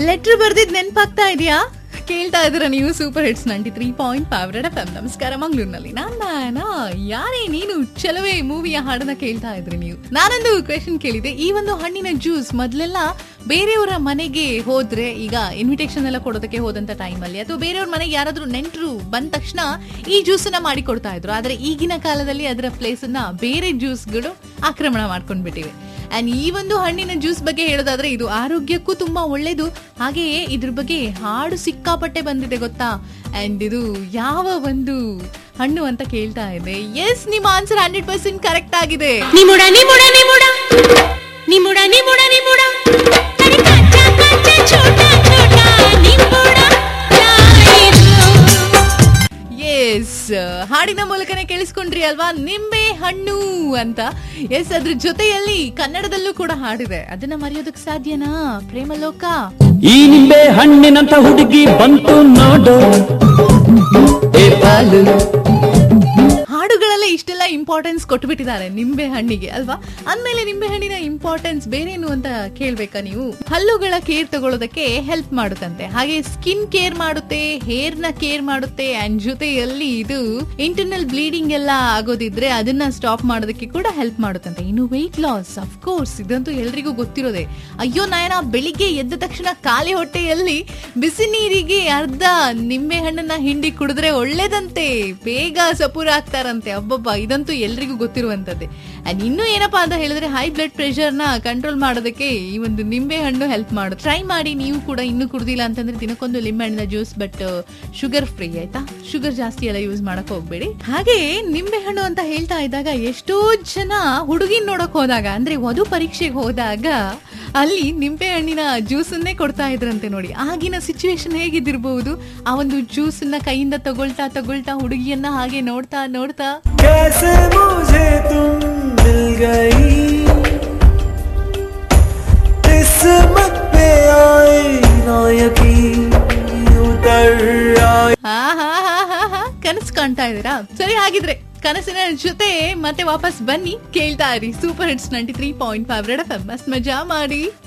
letter ಬರ್ದಿದ್ ನೆನ್ಪಾಗ್ತಾ ಇದೆಯಾ ಕೇಳ್ತಾ ಇದ್ದೀರಾ ನೀವು super hits ninety three point five Red F M ನಮಸ್ಕಾರ ಮಂಗ್ಳೂರಿನಲ್ಲಿ ನಾನ ಯಾರೇ ನೀನು ಚಲವೇ ಮೂವಿಯ ಹಾಡನ್ನ ಕೇಳ್ತಾ ಇದ್ರಿ ನೀವು ನಾನೊಂದು ಕ್ವೆಶನ್ ಕೇಳಿದೆ ಈ ಒಂದು ಹಣ್ಣಿನ ಜ್ಯೂಸ್ ಮೊದ್ಲೆಲ್ಲ ಬೇರೆಯವರ ಮನೆಗೆ ಹೋದ್ರೆ ಈಗ ಇನ್ವಿಟೇಷನ್ ಎಲ್ಲ ಕೊಡೋದಕ್ಕೆ ಹೋದಂತ ಟೈಮಲ್ಲಿ ಅಥವಾ ಬೇರೆಯವ್ರ ಮನೆಗೆ ಯಾರಾದ್ರೂ ನೆಂಟರು ಬಂದ ತಕ್ಷಣ ಈ ಜ್ಯೂಸ್ ಅನ್ನ ಮಾಡಿ ಕೊಡ್ತಾ ಇದ್ರು ಆದ್ರೆ ಈಗಿನ ಕಾಲದಲ್ಲಿ ಅದರ ಪ್ಲೇಸ್ ಅನ್ನ ಬೇರೆ ಜ್ಯೂಸ್ಗಳು ಆಕ್ರಮಣ ಮಾಡ್ಕೊಂಡ್ಬಿಟ್ಟಿವೆ ಅಂಡ್ ಈ ಒಂದು ಹಣ್ಣಿನ ಜ್ಯೂಸ್ ಬಗ್ಗೆ ಹೇಳೋದಾದ್ರೆ ಇದು ಆರೋಗ್ಯಕ್ಕೂ ತುಂಬಾ ಒಳ್ಳೇದು ಹಾಗೆಯೇ ಇದ್ರ ಬಗ್ಗೆ ಹಾಡು ಸಿಕ್ಕಾಪಟ್ಟೆ ಬಂದಿದೆ ಗೊತ್ತಾ ಅಂಡ್ ಇದು ಯಾವ ಒಂದು ಹಣ್ಣು ಅಂತ ಕೇಳ್ತಾ ಇದೆ ಎಸ್ ನಿಮ್ಮ ಆನ್ಸರ್ ಹಂಡ್ರೆಡ್ ಪರ್ಸೆಂಟ್ ಕರೆಕ್ಟ್ ಆಗಿದೆ ನಿಮುಡ ನಿಮುಡ ನಿಮುಡ ನಿಮುಡ ನಿಮುಡ ನಿಮುಡ ಅರೆ ಕಾಚಾ ಕಾಚಾ ಛೋಟಾ ಛೋಟಾ ನಿಮುಡ ಯಾರಿದು ಎಸ್ ಹಾಡಿನ ಮೂಲಕನೇ ಕೇಳಿಸ್ಕೊಂಡ್ರಿ ಅಲ್ವಾ ನಿಂಬೆ ಹಣ್ಣು ಅಂತ ಎಸ್ ಅದ್ರ ಜೊತೆಯಲ್ಲಿ ಕನ್ನಡದಲ್ಲೂ ಕೂಡ ಹಾಡಿದೆ ಅದನ್ನ ಮರೆಯೋದಕ್ ಸಾಧ್ಯನಾ ಪ್ರೇಮಲೋಕ ಈ ನಿಂಬೆ ಹಣ್ಣಿನಂತ ಹುಡುಗಿ ಬಂತು ನೋಡು ಏ ಬಾಲು ಹಾಡುಗಳಲ್ಲೇ ಇಷ್ಟೆಲ್ಲ ಇಂಪಾರ್ಟೆನ್ಸ್ ಕೊಟ್ಬಿಟ್ಟಿದ್ದಾರೆ ನಿಂಬೆ ಹಣ್ಣಿಗೆ ಅಲ್ವಾ ಅಂದ್ಮೇಲೆ ನಿಂಬೆ ಹಣ್ಣಿನ ಇಂಪಾರ್ಟೆನ್ಸ್ ಬೇರೇನು ಅಂತ ಕೇಳ್ಬೇಕಾ ನೀವು ಹಲ್ಲುಗಳ ಕೇರ್ ತಗೊಳ್ಳೋದಕ್ಕೆ ಹೆಲ್ಪ್ ಮಾಡುತ್ತಂತೆ ಹಾಗೆ ಸ್ಕಿನ್ ಕೇರ್ ಮಾಡುತ್ತೆ ಹೇರ್ ನ ಕೇರ್ ಮಾಡುತ್ತೆ ಅಂಡ್ ಜೊತೆಯಲ್ಲಿ ಇದು ಇಂಟರ್ನಲ್ ಬ್ಲೀಡಿಂಗ್ ಎಲ್ಲ ಆಗೋದಿದ್ರೆ ಅದನ್ನ ಸ್ಟಾಪ್ ಮಾಡೋದಕ್ಕೆ ಕೂಡ ಹೆಲ್ಪ್ ಮಾಡುತ್ತಂತೆ ಇನ್ನು ವೆಯ್ಟ್ ಲಾಸ್ ಅಫ್ ಕೋರ್ಸ್ ಇದಂತೂ ಎಲ್ರಿಗೂ ಗೊತ್ತಿರೋದೆ ಅಯ್ಯೋ ನಾಯನ ಬೆಳಿಗ್ಗೆ ಎದ್ದ ತಕ್ಷಣ ಖಾಲಿ ಹೊಟ್ಟೆಯಲ್ಲಿ ಬಿಸಿ ನೀರಿಗೆ ಅರ್ಧ ನಿಂಬೆ ಹಣ್ಣನ್ನ ಹಿಂಡಿ ಕುಡಿದ್ರೆ ಒಳ್ಳೇದಂತೆ ಬೇಗ ಸಪೂರ ಆಗ್ತಾರಂತೆ ಅಬ್ಬಬ್ಬ ಇದಂತೂ ಎಲ್ರಿಗೂ ಗೊತ್ತಿರುವಂತದ್ದೇ ಅಂಡ್ ಇನ್ನು ಏನಪ್ಪಾ ಅಂತ ಹೇಳಿದ್ರೆ ಹೈ ಬ್ಲಡ್ ಪ್ರೆಷರ್ ನ ಕಂಟ್ರೋಲ್ ಮಾಡೋದಕ್ಕೆ ಈ ಒಂದು ನಿಂಬೆ ಹಣ್ಣು ಹೆಲ್ಪ್ ಮಾಡುತ್ತೆ ಟ್ರೈ ಮಾಡಿ ನೀವು ಕೂಡ ಇನ್ನೂ ಕುಡ್ದಿಲ್ಲ ಅಂತಂದ್ರೆ ದಿನಕ್ಕೊಂದು ಲಿಂಬೆ ಹಣ್ಣಿನ ಜ್ಯೂಸ್ ಬಟ್ ಶುಗರ್ ಫ್ರೀ ಆಯ್ತಾ ಶುಗರ್ ಜಾಸ್ತಿ ಎಲ್ಲ ಯೂಸ್ ಮಾಡಕ್ ಹೋಗ್ಬೇಡಿ ಹಾಗೆ ನಿಂಬೆ ಹಣ್ಣು ಅಂತ ಹೇಳ್ತಾ ಇದ್ದಾಗ ಎಷ್ಟೋ ಜನ ಹುಡುಗಿನ್ ನೋಡಕ್ ಹೋದಾಗ ಅಂದ್ರೆ ವಧು ಪರೀಕ್ಷೆಗೆ ಹೋದಾಗ ಅಲ್ಲಿ ನಿಂಬೆ ಹಣ್ಣಿನ ಜ್ಯೂಸನ್ನೇ ಕೊಡ್ತಾ ಇದ್ರಂತೆ ನೋಡಿ ಆಗಿನ ಸಿಚುವೇಶನ್ ಹೇಗಿದ್ದಿರಬಹುದು ಆ ಒಂದು ಜ್ಯೂಸನ್ನ ಕೈಯಿಂದ ತಗೊಳ್ತಾ ತಗೊಳ್ತಾ ಹುಡುಗಿಯನ್ನ ಹಾಗೆ ನೋಡ್ತಾ ನೋಡ್ತಾ कैसे मुझे तुम मिल गई किस्मत पे आए ना यकीन उतर आए ಹಾ ಹಾ ಹಾ ಹಾ ಹಾ ಕನಸು ಕಾಣ್ತಾ ಇದ್ದೀರಾ ಸರಿ ಹಾಗಿದ್ರೆ ಕನಸಿನ ಜೊತೆ ಮತ್ತೆ ವಾಪಸ್ ಬನ್ನಿ ಕೇಳ್ತಾ ಇರಿ super hits ninety three point five Red F ಮಸ್ತ್ ಮಜಾ ಮಾಡಿ